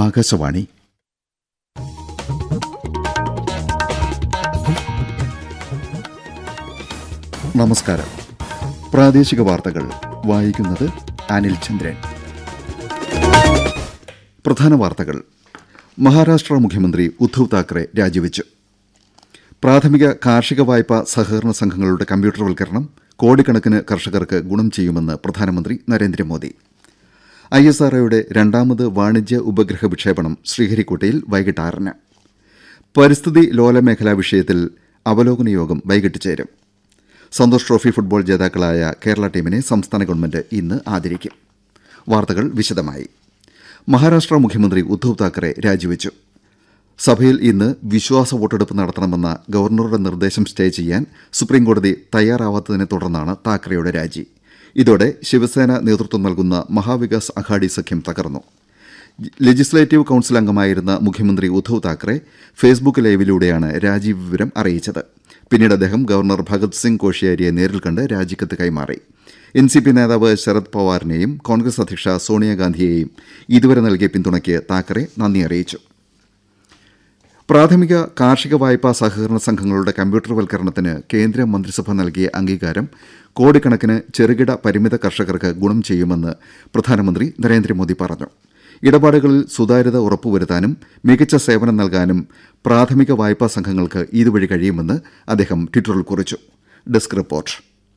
ആകാശവാണി നമസ്കാരം പ്രാദേശിക വാർത്തകൾ വായിക്കുന്നത് അനിൽ ചന്ദ്രൻ പ്രധാന വാർത്തകൾ മഹാരാഷ്ട്ര മുഖ്യമന്ത്രി ഉദ്ധവ് താക്കറെ രാജിവെച്ചു പ്രാഥമിക കാർഷിക വായ്പാ സഹകരണ സംഘങ്ങളുടെ കമ്പ്യൂട്ടർവൽക്കരണം കോടിക്കണക്കിന് കർഷകർക്ക് ഗുണം ചെയ്യുമെന്ന് പ്രധാനമന്ത്രി നരേന്ദ്രമോദി ഐ എസ് ആർഒയുടെ രണ്ടാമത് വാണിജ്യ ഉപഗ്രഹ വിക്ഷേപണം ശ്രീഹരിക്കോട്ടയിൽ വൈകിട്ട് ആറിന് പരിസ്ഥിതി ലോല മേഖലാ വിഷയത്തിൽ അവലോകന യോഗം വൈകിട്ട് ചേരും സന്തോഷ് ട്രോഫി ഫുട്ബോൾ ജേതാക്കളായ കേരള ടീമിനെ സംസ്ഥാന ഗവൺമെന്റ് ഇന്ന് ആദരിക്കും വാർത്തകൾ വിശദമായി മഹാരാഷ്ട്ര മുഖ്യമന്ത്രി ഉദ്ധവ് താക്കറെ രാജിവെച്ചു സഭയിൽ ഇന്ന് വിശ്വാസ വോട്ടെടുപ്പ് നടത്തണമെന്ന ഗവർണറുടെ നിർദ്ദേശം സ്റ്റേ ചെയ്യാൻ സുപ്രീംകോടതി തയ്യാറാവാത്തതിനെ തുടർന്നാണ് താക്കറെയുടെ രാജി ഇതോടെ ശിവസേന നേതൃത്വം നൽകുന്ന മഹാവികാസ് അഘാഡി സഖ്യം തകർന്നു ലെജിസ്ലേറ്റീവ് കൌൺസിൽ അംഗമായിരുന്ന മുഖ്യമന്ത്രി ഉദ്ധവ് താക്കറെ ഫേസ്ബുക്ക് ലൈവിലൂടെയാണ് രാജി വിവരം അറിയിച്ചത് പിന്നീട് അദ്ദേഹം ഗവർണർ ഭഗത് സിംഗ് കോഷിയാരിയെ നേരിൽ കണ്ട് രാജിക്കത്ത് കൈമാറി എൻ സി പി നേതാവ് ശരത് പവാറിനെയും കോൺഗ്രസ് അധ്യക്ഷ സോണിയാഗാന്ധിയെയും ഇതുവരെ നൽകിയ പിന്തുണയ്ക്ക് താക്കറെ നന്ദി അറിയിച്ചു പ്രാഥമിക കാർഷിക വായ്പാ സഹകരണ സംഘങ്ങളുടെ കമ്പ്യൂട്ടർവൽക്കരണത്തിന് കേന്ദ്ര മന്ത്രിസഭ നൽകിയ അംഗീകാരം കോടിക്കണക്കിന് ചെറുകിട പരിമിത കർഷകർക്ക് ഗുണം ചെയ്യുമെന്ന് പ്രധാനമന്ത്രി നരേന്ദ്രമോദി പറഞ്ഞു ഇടപാടുകളിൽ സുതാര്യത ഉറപ്പുവരുത്താനും മികച്ച സേവനം നൽകാനും പ്രാഥമിക വായ്പാ സംഘങ്ങൾക്ക് ഇതുവഴി കഴിയുമെന്ന് അദ്ദേഹം ട്വിറ്ററിൽ കുറിച്ചു ഡെസ്ക് റിപ്പോർട്ട്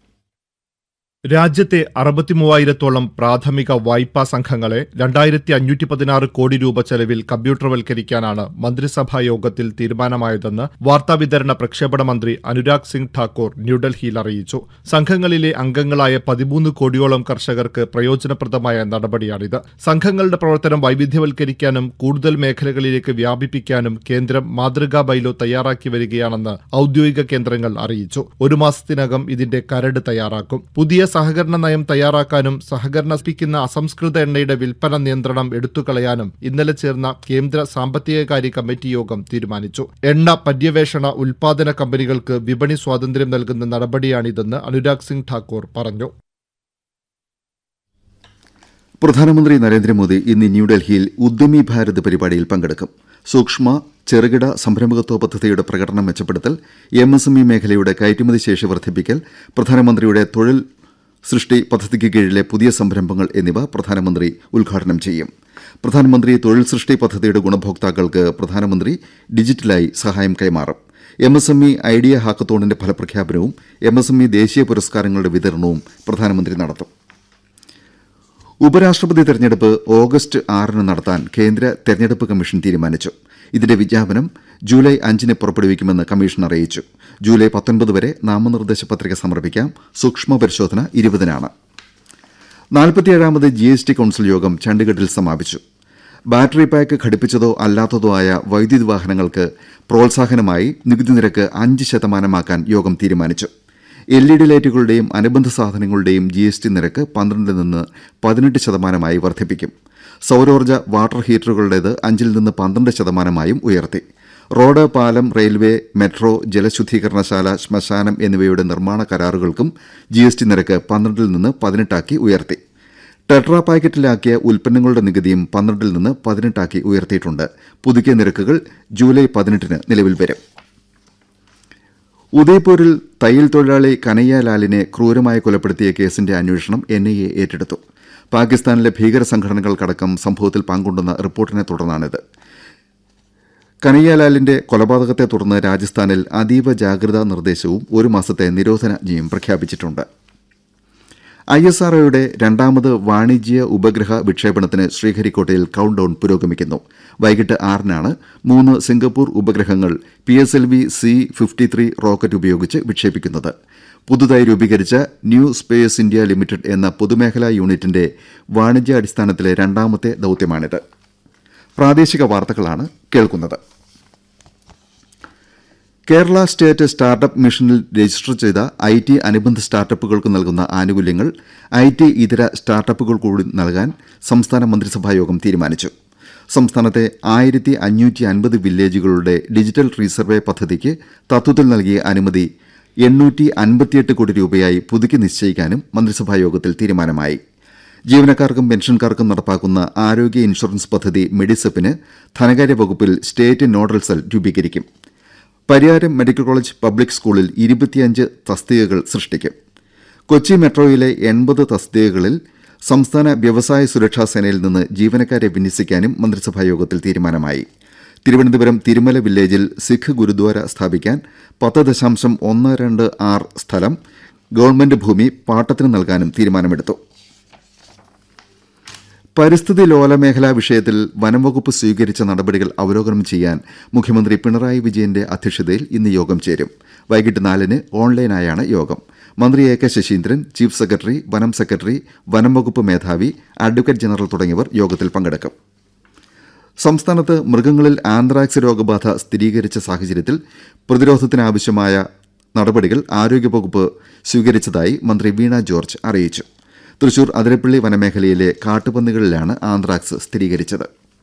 രാജ്യത്തെ അറുപത്തിമൂവായിരത്തോളം പ്രാഥമിക വായ്പാ സംഘങ്ങളെ രണ്ടായിരത്തി അഞ്ഞൂറ്റി പതിനാറ് കോടി രൂപ ചെലവിൽ കമ്പ്യൂട്ടർവൽക്കരിക്കാനാണ് മന്ത്രിസഭാ യോഗത്തിൽ തീരുമാനമായതെന്ന് വാർത്താവിതരണ പ്രക്ഷേപണ മന്ത്രി അനുരാഗ് സിംഗ് ഠാക്കൂർ ന്യൂഡൽഹിയിൽ അറിയിച്ചു സംഘങ്ങളിലെ അംഗങ്ങളായ പതിമൂന്ന് കോടിയോളം കർഷകർക്ക് പ്രയോജനപ്രദമായ നടപടിയാണിത് സംഘങ്ങളുടെ പ്രവർത്തനം വൈവിധ്യവൽക്കരിക്കാനും കൂടുതൽ മേഖലകളിലേക്ക് വ്യാപിപ്പിക്കാനും കേന്ദ്രം മാതൃകാ ബൈലോ തയ്യാറാക്കി വരികയാണെന്ന് ഔദ്യോഗിക കേന്ദ്രങ്ങൾ അറിയിച്ചു ഒരു മാസത്തിനകം ഇതിന്റെ കരട് തയ്യാറാക്കും പുതിയ സഹകരണ നയം തയ്യാറാക്കാനും സഹകരണപ്പിക്കുന്ന അസംസ്കൃത എണ്ണയുടെ വിൽപ്പന നിയന്ത്രണം എടുത്തുകളയാനും ഇന്നലെ ചേർന്ന കേന്ദ്ര സാമ്പത്തികകാര്യ കമ്മിറ്റി യോഗം തീരുമാനിച്ചു എണ്ണ പര്യവേഷണ ഉൽപാദന കമ്പനികൾക്ക് വിപണി സ്വാതന്ത്ര്യം നൽകുന്ന നടപടിയാണിതെന്ന് അനുരാഗ് സിംഗ് ഠാക്കൂർ പറഞ്ഞു പ്രധാനമന്ത്രി നരേന്ദ്രമോദി ഇന്ന് ന്യൂഡൽഹിയിൽ ഉദ്യമി ഭാരത് പരിപാടിയിൽ പങ്കെടുക്കും സൂക്ഷ്മ ചെറുകിട സംരംഭകത്വ പദ്ധതിയുടെ പ്രകടനം മെച്ചപ്പെടുത്തൽ എം എസ് എം ഇ മേഖലയുടെ കയറ്റുമതി ശേഷി വർദ്ധിപ്പിക്കൽ പ്രധാനമന്ത്രിയുടെ തൊഴിൽ സൃഷ്ടി പദ്ധതിക്ക് കീഴിലെ പുതിയ സംരംഭങ്ങൾ എന്നിവ പ്രധാനമന്ത്രി ഉദ്ഘാടനം ചെയ്യും പ്രധാനമന്ത്രി തൊഴിൽ സൃഷ്ടി പദ്ധതിയുടെ ഗുണഭോക്താക്കൾക്ക് പ്രധാനമന്ത്രി ഡിജിറ്റലായി സഹായം കൈമാറും M S M E idea ഹാക്കത്തോണിന്റെ ഫലപ്രഖ്യാപനവും എം എസ് എം ഇ ദേശീയ പുരസ്കാരങ്ങളുടെ വിതരണവും പ്രധാനമന്ത്രി നടത്തും ഉപരാഷ്ട്രപതി തെരഞ്ഞെടുപ്പ് ഓഗസ്റ്റ് ആറിന് നടത്താൻ കേന്ദ്ര തെരഞ്ഞെടുപ്പ് കമ്മീഷൻ തീരുമാനിച്ചു ഇതിന്റെ വിജ്ഞാപനം ജൂലൈ അഞ്ചിന് പുറപ്പെടുവിക്കുമെന്ന് കമ്മീഷൻ അറിയിച്ചു ജൂലൈ പത്തൊൻപത് വരെ നാമനിർദ്ദേശ പത്രിക സമർപ്പിക്കാം സൂക്ഷ്മ പരിശോധന ഇരുപതിനാണ് നാൽപ്പത്തിയേഴാമത് ജി എസ് ടി കൌൺസിൽ യോഗം ചണ്ഡീഗഡിൽ സമാപിച്ചു ബാറ്ററി പാക്ക് ഘടിപ്പിച്ചതോ അല്ലാത്തതോ ആയ വൈദ്യുതി വാഹനങ്ങൾക്ക് പ്രോത്സാഹനമായി നികുതി നിരക്ക് അഞ്ച് ശതമാനമാക്കാൻ യോഗം തീരുമാനിച്ചു എൽ ഇ ഡി ലൈറ്റുകളുടെയും അനുബന്ധ സാധനങ്ങളുടെയും ജി എസ് ടി നിരക്ക് പന്ത്രണ്ടിൽ നിന്ന് പതിനെട്ട് ശതമാനമായി വർദ്ധിപ്പിക്കും സൌരോർജ്ജ വാട്ടർ ഹീറ്ററുകളുടേത് അഞ്ചിൽ നിന്ന് പന്ത്രണ്ട് ശതമാനമായും ഉയർത്തി റോഡ് പാലം റെയിൽവേ മെട്രോ ജലശുദ്ധീകരണശാല ശ്മശാനം എന്നിവയുടെ നിർമ്മാണ കരാറുകൾക്കും ജി എസ് ടി നിരക്ക് പന്ത്രണ്ടിൽ നിന്ന് പതിനെട്ടാക്കി ഉയർത്തി ടെട്രാ പാക്കറ്റിലാക്കിയ ഉൽപ്പന്നങ്ങളുടെ നികുതിയും പന്ത്രണ്ടിൽ നിന്ന് പതിനെട്ടാക്കി ഉയർത്തിയിട്ടുണ്ട് പുതുക്കിയ നിരക്കുകൾ ജൂലൈ പതിനെട്ടിന് നിലവിൽ വരും ഉദയ്പൂരിൽ തയ്യൽ തൊഴിലാളി കനയ്യ ലാലിനെ ക്രൂരമായി കൊലപ്പെടുത്തിയ കേസിന്റെ അന്വേഷണം എൻ ഐ എ ഏറ്റെടുത്തു പാകിസ്ഥാനിലെ ഭീകര സംഘടനകൾക്കടക്കം സംഭവത്തിൽ പങ്കുണ്ടെന്ന റിപ്പോർട്ടിനെ തുടർന്നാണിത് കനയ്യലാലിന്റെ കൊലപാതകത്തെ തുടർന്ന് രാജസ്ഥാനിൽ അതീവ ജാഗ്രതാ നിർദ്ദേശവും ഒരു മാസത്തെ നിരോധനാജ്ഞയും പ്രഖ്യാപിച്ചിട്ടുണ്ട് ഐ എസ് ആർഒയുടെ രണ്ടാമത് വാണിജ്യ ഉപഗ്രഹ വിക്ഷേപണത്തിന് ശ്രീഹരിക്കോട്ടയിൽ കൌണ്ട് ഡൌൺ പുരോഗമിക്കുന്നു വൈകിട്ട് ആറിനാണ് മൂന്ന് സിംഗപ്പൂർ ഉപഗ്രഹങ്ങൾ P S L V C fifty three rocket ഉപയോഗിച്ച് വിക്ഷേപിക്കുന്നത് പുതുതായി രൂപീകരിച്ച ന്യൂ സ്പേസ് ഇന്ത്യ ലിമിറ്റഡ് എന്ന പൊതുമേഖലാ യൂണിറ്റിന്റെ വാണിജ്യാടിസ്ഥാനത്തിലെ രണ്ടാമത്തെ ദൌത്യമാണിത് പ്രാദേശിക വാർത്തകളാണ് കേൾക്കുന്നത് കേരള സ്റ്റേറ്റ് സ്റ്റാർട്ടപ്പ് മിഷനിൽ രജിസ്റ്റർ ചെയ്ത ഐ ടി അനുബന്ധ സ്റ്റാർട്ടപ്പുകൾക്ക് നൽകുന്ന ആനുകൂല്യങ്ങൾ ഐ ടി ഇതര സ്റ്റാർട്ടപ്പുകൾ കൂടി നൽകാൻ സംസ്ഥാന മന്ത്രിസഭായോഗം തീരുമാനിച്ചു സംസ്ഥാനത്തെ ആയിരത്തി അഞ്ഞൂറ്റി അൻപത് വില്ലേജുകളുടെ ഡിജിറ്റൽ റീസർവേ പദ്ധതിക്ക് തത്വത്തിൽ നൽകിയ അനുമതി എണ്ണൂറ്റി അൻപത്തിയെട്ട് കോടി രൂപയായി പുതുക്കി നിശ്ചയിക്കാനും മന്ത്രിസഭായോഗത്തിൽ തീരുമാനമായി ജീവനക്കാർക്കും പെൻഷൻകാർക്കും നടപ്പാക്കുന്ന ആരോഗ്യ ഇൻഷുറൻസ് പദ്ധതി മെഡിസെപ്പിന് ധനകാര്യ വകുപ്പിൽ സ്റ്റേറ്റ് നോഡൽ സെൽ രൂപീകരിക്കും പരിയാരം മെഡിക്കൽ കോളേജ് പബ്ലിക് സ്കൂളിൽ ഇരുപത്തിയഞ്ച് തസ്തികകൾ സൃഷ്ടിക്കും കൊച്ചി മെട്രോയിലെ എൺപത് തസ്തികകളിൽ സംസ്ഥാന വ്യവസായ സുരക്ഷാ സേനയിൽ നിന്ന് ജീവനക്കാരെ വിന്യസിക്കാനും മന്ത്രിസഭായോഗത്തിൽ തീരുമാനമായി തിരുവനന്തപുരം തിരുമല വില്ലേജിൽ സിഖ് ഗുരുദ്വാര സ്ഥാപിക്കാൻ പത്ത് ദശാംശം ഒന്ന് രണ്ട് ആറ് സ്ഥലം ഗവൺമെന്റ് ഭൂമി പാട്ടത്തിന് നൽകാനും തീരുമാനമെടുത്തു പരിസ്ഥിതി ലോല മേഖലാ വിഷയത്തിൽ വനംവകുപ്പ് സ്വീകരിച്ച നടപടികൾ അവലോകനം ചെയ്യാൻ മുഖ്യമന്ത്രി പിണറായി വിജയന്റെ അധ്യക്ഷതയിൽ ഇന്ന് യോഗം ചേരും വൈകിട്ട് നാലിന് ഓൺലൈനായാണ് യോഗം മന്ത്രി A K Saseendran chief secretary വനം സെക്രട്ടറി വനംവകുപ്പ് മേധാവി അഡ്വക്കേറ്റ് ജനറൽ തുടങ്ങിയവർ യോഗത്തിൽ പങ്കെടുക്കും സംസ്ഥാനത്ത് മൃഗങ്ങളിൽ ആന്ത്രാക്സ് രോഗബാധ സ്ഥിരീകരിച്ച സാഹചര്യത്തിൽ പ്രതിരോധത്തിനാവശ്യമായ നടപടികൾ ആരോഗ്യവകുപ്പ് സ്വീകരിച്ചതായി മന്ത്രി വീണ ജോർജ് അറിയിച്ചു തൃശൂർ അതിരപ്പള്ളി വനമേഖലയിലെ കാട്ടുപന്നികളിലാണ് ആന്ത്രാക്സ് സ്ഥിരീകരിച്ചത്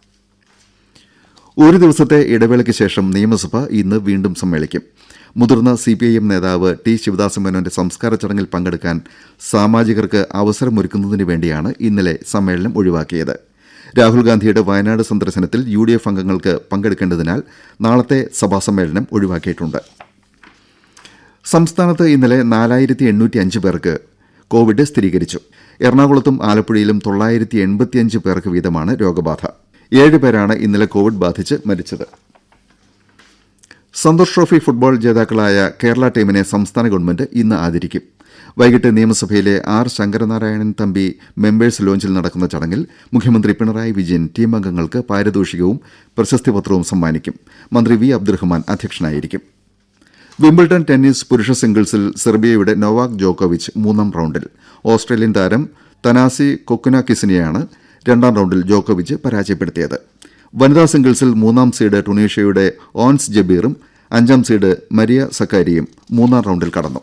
ഒരു ദിവസത്തെ ഇടവേളയ്ക്ക് ശേഷം നിയമസഭ ഇന്ന് വീണ്ടും സമ്മേളിക്കും മുതിർന്ന സിപിഐഎം നേതാവ് ടി ശിവദാസ മേനോന്റെ സംസ്കാര ചടങ്ങിൽ പങ്കെടുക്കാൻ സാമാജികർക്ക് അവസരമൊരുക്കുന്നതിന് വേണ്ടിയാണ് ഇന്നലെ സമ്മേളനം ഒഴിവാക്കിയത് രാഹുൽ ഗാന്ധിയുടെ വയനാട് സന്ദർശനത്തിൽ യു ഡി എഫ് അംഗങ്ങൾക്ക് പങ്കെടുക്കേണ്ടതിനാൽ നാളത്തെ സഭാ സമ്മേളനം ഒഴിവാക്കിയിട്ടുണ്ട് സംസ്ഥാനത്ത് ഇന്നലെ നാലായിരത്തി എണ്ണൂറ്റി അഞ്ച് പേർക്ക് കോവിഡ് സ്ഥിരീകരിച്ചു എറണാകുളത്തും ആലപ്പുഴയിലും തൊള്ളായിരത്തി എൺപത്തിയഞ്ച് പേർക്ക് വീതമാണ് രോഗബാധ ഏഴ് പേരാണ് ഇന്നലെ കോവിഡ് ബാധിച്ച് മരിച്ചത് സന്തോഷ് ട്രോഫി ഫുട്ബോൾ ജേതാക്കളായ കേരള ടീമിനെ സംസ്ഥാന ഗവൺമെന്റ് ഇന്ന് ആദരിക്കും വൈകിട്ട് നിയമസഭയിലെ ആർ ശങ്കരനാരായണൻ തമ്പി മെമ്പേഴ്സ് ലോഞ്ചിൽ നടക്കുന്ന ചടങ്ങിൽ മുഖ്യമന്ത്രി പിണറായി വിജയൻ ടീം അംഗങ്ങൾക്ക് പാരിതോഷികവും പ്രശസ്തിപത്രവും സമ്മാനിക്കും മന്ത്രി വി അബ്ദുറഹ്മാൻ അധ്യക്ഷനായിരിക്കും വിംബിൾട്ടൺ ടെന്നീസ് പുരുഷ സിംഗിൾസിൽ സെർബിയയുടെ നൊവാക് ജോക്കോവിച്ച് മൂന്നാം റൌണ്ടിൽ ഓസ്ട്രേലിയൻ താരം തനാസി കൊക്കുനാക്കിസിനെയാണ് രണ്ടാം റൌണ്ടിൽ ജോക്കോവിച്ച് പരാജയപ്പെടുത്തിയത് വനിതാ സിംഗിൾസിൽ മൂന്നാം സീഡ് ടുണീഷ്യയുടെ ഓൻസ് ജബീറും അഞ്ചാം സീഡ് മരിയ സക്കാരിയും മൂന്നാം റൌണ്ടിൽ കടന്നു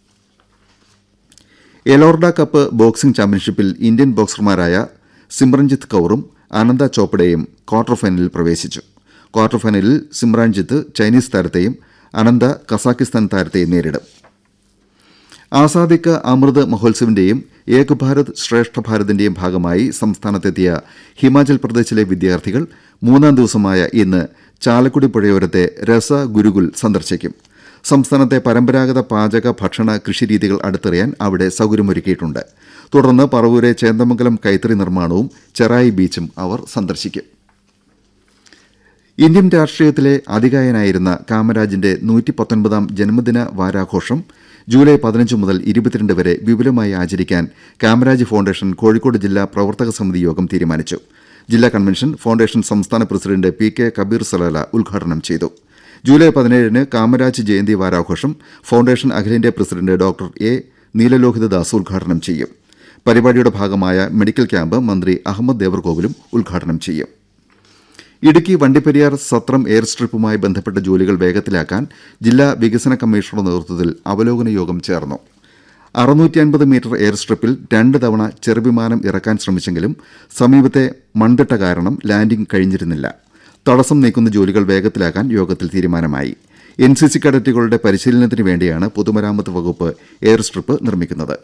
എലോർഡ കപ്പ് ബോക്സിംഗ് ചാമ്പ്യൻഷിപ്പിൽ ഇന്ത്യൻ ബോക്സർമാരായ സിമ്രൻജിത്ത് കൌറും ആനന്ദ ചോപ്പഡയും ക്വാർട്ടർ ഫൈനലിൽ പ്രവേശിച്ചു ക്വാർട്ടർ ഫൈനലിൽ സിമ്രാൻജിത്ത് ചൈനീസ് താരത്തെയും അനന്ത കസാക്കിസ്ഥാൻ താരത്തെയും നേരിടും ആസാദിക്ക അമൃത് മഹോത്സവിന്റെയും ഏക് ഭാരത് ശ്രേഷ്ഠ ഭാരതിന്റെയും ഭാഗമായി സംസ്ഥാനത്തെത്തിയ ഹിമാചൽ പ്രദേശിലെ വിദ്യാർത്ഥികൾ മൂന്നാം ദിവസമായ ഇന്ന് ചാലക്കുടി പുഴയോരത്തെ രസ ഗുരുകുൽ സന്ദർശിക്കും സംസ്ഥാനത്തെ പരമ്പരാഗത പാചക ഭക്ഷണ കൃഷിരീതികൾ അടുത്തറിയാൻ അവിടെ സൌകര്യമൊരുക്കിയിട്ടുണ്ട് തുടർന്ന് പറവൂരെ ചേന്ദമംഗലം കൈത്തറി നിർമ്മാണവും ചെറായി ബീച്ചും അവർ സന്ദർശിക്കും ഇന്ത്യൻ രാഷ്ട്രീയത്തിലെ അതികായനായിരുന്ന കാമരാജിന്റെ നൂറ്റി പത്തൊൻപതാം ജന്മദിന വാരാഘോഷം ജൂലൈ പതിനഞ്ച് മുതൽ ഇരുപത്തിരണ്ട് വരെ വിപുലമായി ആചരിക്കാൻ കാമരാജ് ഫൌണ്ടേഷൻ കോഴിക്കോട് ജില്ലാ പ്രവർത്തക സമിതി യോഗം തീരുമാനിച്ചു ജില്ലാ കൺവെൻഷൻ ഫൌണ്ടേഷൻ സംസ്ഥാന president P K Kabir Salala ഉദ്ഘാടനം ചെയ്തു ജൂലൈ പതിനേഴിന് കാമരാജ് ജയന്തി വാരാഘോഷം ഫൌണ്ടേഷൻ അഖിലേന്ത്യാ president doctor A Neelalohitha Das ഉദ്ഘാടനം ചെയ്യും പരിപാടിയുടെ ഭാഗമായ മെഡിക്കൽ ക്യാമ്പ് മന്ത്രി അഹമ്മദ് ദേവർകോവിലും ഉദ്ഘാടനം ചെയ്യും ഇടുക്കി വണ്ടിപ്പെരിയാർ സത്രം എയർ സ്ട്രിപ്പുമായി ബന്ധപ്പെട്ട ജോലികൾ വേഗത്തിലാക്കാൻ ജില്ലാ വികസന കമ്മീഷണറുടെ നേതൃത്വത്തിൽ അവലോകന യോഗം ചേർന്നു അറുന്നൂറ്റി അൻപത് മീറ്റർ എയർ സ്ട്രിപ്പിൽ രണ്ട് തവണ ചെറുവിമാനം ഇറക്കാൻ ശ്രമിച്ചെങ്കിലും സമീപത്തെ മൺതിട്ട കാരണം ലാൻഡിംഗ് കഴിഞ്ഞിരുന്നില്ല തടസ്സം നീക്കുന്ന ജോലികൾ വേഗത്തിലാക്കാൻ യോഗത്തിൽ തീരുമാനമായി എൻ സി സി കേഡറ്റുകളുടെ പരിശീലനത്തിന് വേണ്ടിയാണ് പൊതുമരാമത്ത് വകുപ്പ് എയർ സ്ട്രിപ്പ് നിർമ്മിക്കുന്നത്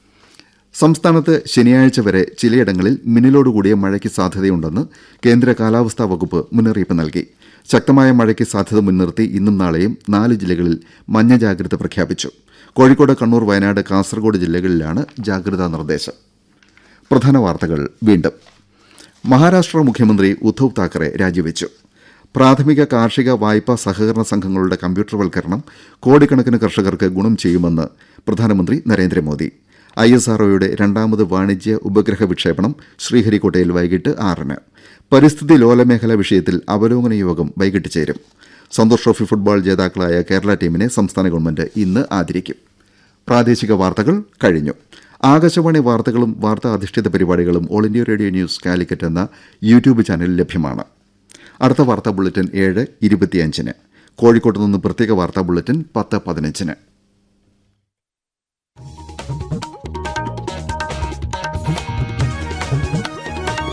സംസ്ഥാനത്ത് ശനിയാഴ്ച വരെ ചിലയിടങ്ങളിൽ മിന്നലോടുകൂടിയ മഴയ്ക്ക് സാധ്യതയുണ്ടെന്ന് കേന്ദ്ര കാലാവസ്ഥാ വകുപ്പ് മുന്നറിയിപ്പ് നൽകി ശക്തമായ മഴയ്ക്ക് സാധ്യത മുൻനിർത്തി ഇന്നും നാളെയും നാല് ജില്ലകളിൽ മഞ്ഞ ജാഗ്രത പ്രഖ്യാപിച്ചു കോഴിക്കോട് കണ്ണൂർ വയനാട് കാസർഗോഡ് ജില്ലകളിലാണ് ജാഗ്രതാ നിർദ്ദേശം പ്രധാന വാർത്തകൾ വീണ്ടും മഹാരാഷ്ട്ര മുഖ്യമന്ത്രി ഉദ്ധവ് താക്കറെ രാജിവെച്ചു പ്രാഥമിക കാർഷിക വായ്പാ സഹകരണ സംഘങ്ങളുടെ കമ്പ്യൂട്ടർവൽക്കരണം കോടിക്കണക്കിന് കർഷകർക്ക് ഗുണം ചെയ്യുമെന്ന് പ്രധാനമന്ത്രി നരേന്ദ്രമോദി ഐ എസ് ആർഒയുടെ രണ്ടാമത് വാണിജ്യ ഉപഗ്രഹ വിക്ഷേപണം ശ്രീഹരിക്കോട്ടയിൽ വൈകിട്ട് ആറിന് പരിസ്ഥിതി ലോലമേഖല വിഷയത്തിൽ അവലോകന യോഗം വൈകിട്ട് ചേരും സന്തോഷ് ട്രോഫി ഫുട്ബോൾ ജേതാക്കളായ കേരള ടീമിനെ സംസ്ഥാന ഗവൺമെന്റ് ഇന്ന് ആദരിക്കും പ്രാദേശിക വാർത്തകൾ കഴിഞ്ഞു ആകാശവാണി വാർത്തകളും വാർത്താ അധിഷ്ഠിത പരിപാടികളും all India radio news Calicut എന്ന യൂട്യൂബ് ചാനലിൽ ലഭ്യമാണ് അടുത്ത വാർത്താ ബുള്ളറ്റിൻ ഏഴ് ഇരുപത്തിയഞ്ചിന് കോഴിക്കോട്ട് നിന്ന് പ്രത്യേക വാർത്താ ബുള്ളറ്റിൻ പത്ത് പതിനഞ്ചിന്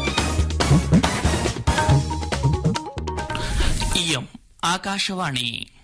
इयम् आकाशवाणी